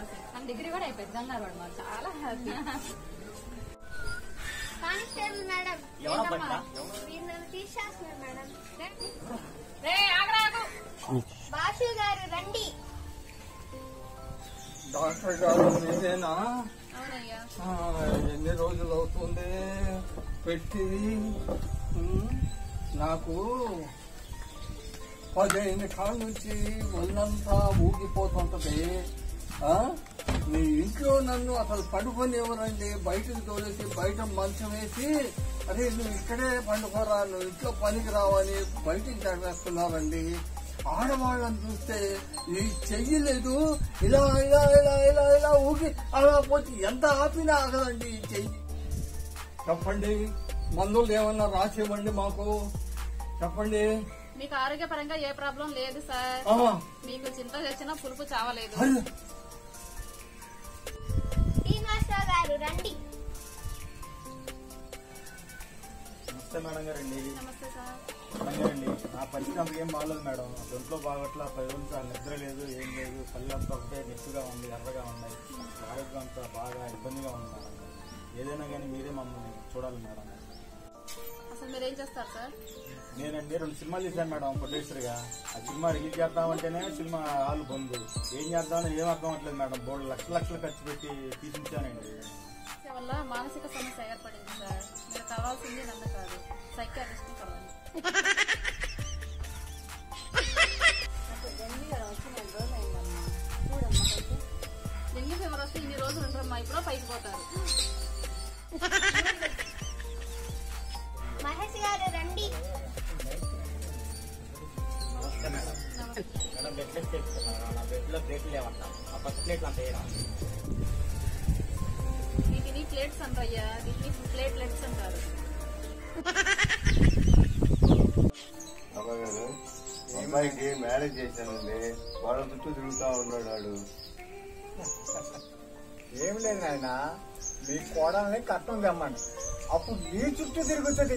మాకు మన డిగ్రీ కూడా అయిపోయింది గంగారు వాడు మాకు చాలా హ్యాపీ కానిస్టేబుల్ మేడం ఎవరా పట్ల మీరు నన్ను తీసేస్తున్నారు మేడం రే ఆగరాగు బాసు గారు రండి డాక్టర్ గారు మీరేనా అవునయ్యా ఆ, ఎన్ని రోజులు అవుతుంది పెట్టి ఉమ్, నాకు పదిహేను కాళ్ళ నుంచి ఒళ్ళంతా ఊగిపోతుంటది ఆ? మీ ఇంట్లో నన్ను అసలు పడుకోనివ్వరండి బయటకు తోలేసి బయట మంచం వేసి అరే నువ్వు ఇక్కడే పండుకోరా నువ్వు ఇంట్లో పనికి రావని బయటికి తరివేస్తున్నారండి ఆడవాళ్ళని చూస్తే ఈ చెయ్యలేదు ఇలా ఇలా ఇలా ఇలా ఇలా ఊగి అలా పోతే ఎంత ఆపినా ఆగదండి ఈ చెయ్యి చెప్పండి మందులు ఏమన్నా రాసివ్వండి మాకు చెప్పండి మీకు ఆరోగ్యపరంగా ఏ ప్రాబ్లం లేదు సార్ ఆ, మీకు చింత తెచ్చినా పులుపు చావలేదు అరే, శ్రీనివాసరావు గారు రండి నమస్తే మేడం గారండి నమస్తే సార్ మేడం గారండి నా పరిస్థితి అంత ఏం బాగాలేదు మేడం ఒంట్లో బాగట్లా పది రోజులు చాలా నిద్ర లేదు ఏం లేదు కళ్ళు అంతా ఒకటే నెప్పుగా ఉంది ఎర్రగా ఉన్నాయి ఆరోగ్యం అంతా బాగా ఇబ్బందిగా ఉంది మేడం గారు. ఏదైనా కానీ మీరే మమ్మల్ని చూడాలి మేడం గారు. అసలు మీరు ఏం చేస్తారు సార్ నేనండి రెండు సినిమాలు తీశాను మేడం ప్రొడ్యూసర్ గా ఆ సినిమా రిలీజ్ చేద్దామంటేనే సినిమా హాల్ బంద్ ఏం చేద్దామని ఏం అర్థం అవ్వట్లేదు మేడం బోర్డు లక్షల లక్షలు ఖర్చు పెట్టి తీసించానండి సమస్య వల్ల మానసిక సమస్య ఏర్పడింది సార్ మీరు కావాల్సింది నన్ను కాదు సైకాట్రిస్ట్ కలవండి డెంగ్యూ ఫీవర్ వస్తే ఇన్ని రోజులు ఉంటారమ్మా ఇప్పుడు పైకి పోతారు మహేష్ గారు రండి మేడం బెడ్ టెస్ట్ చేస్తున్నాను నా బెడ్ లో ప్లేట్లు లేవంట ఆ ఫస్ట్ ప్లేట్లు అంత వేయరా వీటిని ప్లేట్స్ అంటాయ్యా వీటిని ప్లేట్లెట్స్ అంటారు అబ్బాయి గారు అమ్మాయికి మ్యారేజ్ చేశానండి వాళ్ళ చుట్టూ తిరుగుతా ఉన్నాడు వాడు ఏం లేదు నాయన మీ కోడల్ని కట్నం తెమ్మండి అప్పుడు నీ చుట్టూ తిరుగుతుంది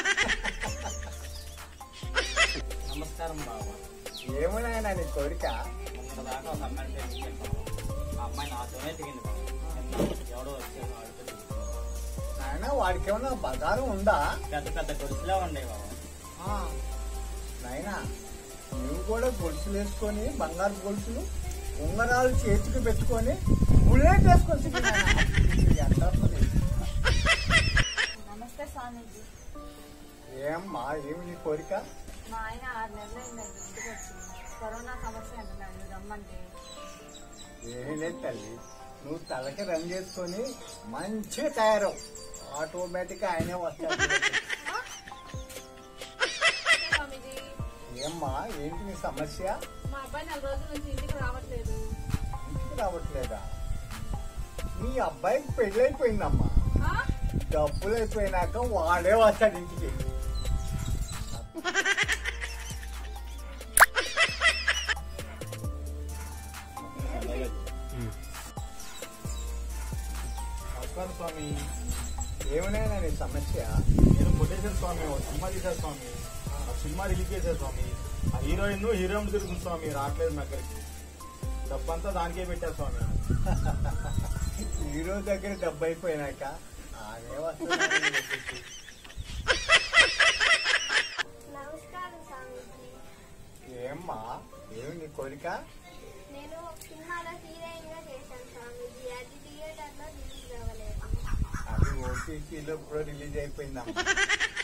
నమస్కారం బాబా ఏమైనా నీ కోరిక దాకా ఒక అమ్మాయిని ప్రేమించాను బాబు. ఆ అమ్మాయి నాతోనే దిగింది బాబు. నిన్న ఎవడో వచ్చాడు వాడితో దిగింది. నాయన వాడికి ఏమైనా బంగారం ఉందా పెద్ద పెద్ద గొలుసులా ఉండే బాబు ఆ, నాయనా నువ్వు కూడా గొలుసులు వేసుకొని బంగారు గొలుసులు ఉంగరాలు చేతికి పెట్టుకొని బుల్లెట్ వేసుకొని తిరిగి నాయనా. ఇది ఎంత ఉంది? నమస్తే స్వామీజీ ఏమ్మా ఏమి నీ కోరిక మా ఆయన ఆరు నెలలు అయిందండి ఇంటికి వచ్చి కరోనా సమస్య అంటున్నాడు రమ్మంటే ఏమీ లేదు తల్లి నువ్వు తలకి రంగు చేసుకొని మంచిగా తయారవు ఆటోమేటిక్ ఆయనే వస్తాడు స్వామీజీ ఏమ్మా ఏంటి నీ సమస్య మా అబ్బాయి నెల రోజుల నుంచి ఇంటికి రావట్లేదు ఇంటికి రావట్లేదా మీ అబ్బాయికి పెళ్ళైపోయిందమ్మా ఆ? డబ్బులు అయిపోయినాక వాడే వస్తాడు ఇంటికి నమస్కారం స్వామి ఏమైనా నీ సమస్య నేను కొట్టేశాను స్వామి ఒక సినిమా తీశారు స్వామి ఆ సినిమా రిలీజ్ చేశారు స్వామి ఆ హీరోయిన్ హీరోయిన్ తిరుగుతుంది స్వామి రావట్లేదు నా దగ్గరికి డబ్బంతా దానికే పెట్టారు స్వామి హీరో దగ్గర డబ్బు అయిపోయినాక ఆడే వస్తాడు నమస్కారం స్వామీజీ ఏమ్మా ఏమి నీ కోరిక నేను ఒక సినిమాలో హీరోయిన్ గా చేశాను స్వామీజీ అది థియేటర్ లో రిలీజ్ అవ్వలేదు అది ఓటీటీలో కూడా రిలీజ్ అయిపోయిందమ్మా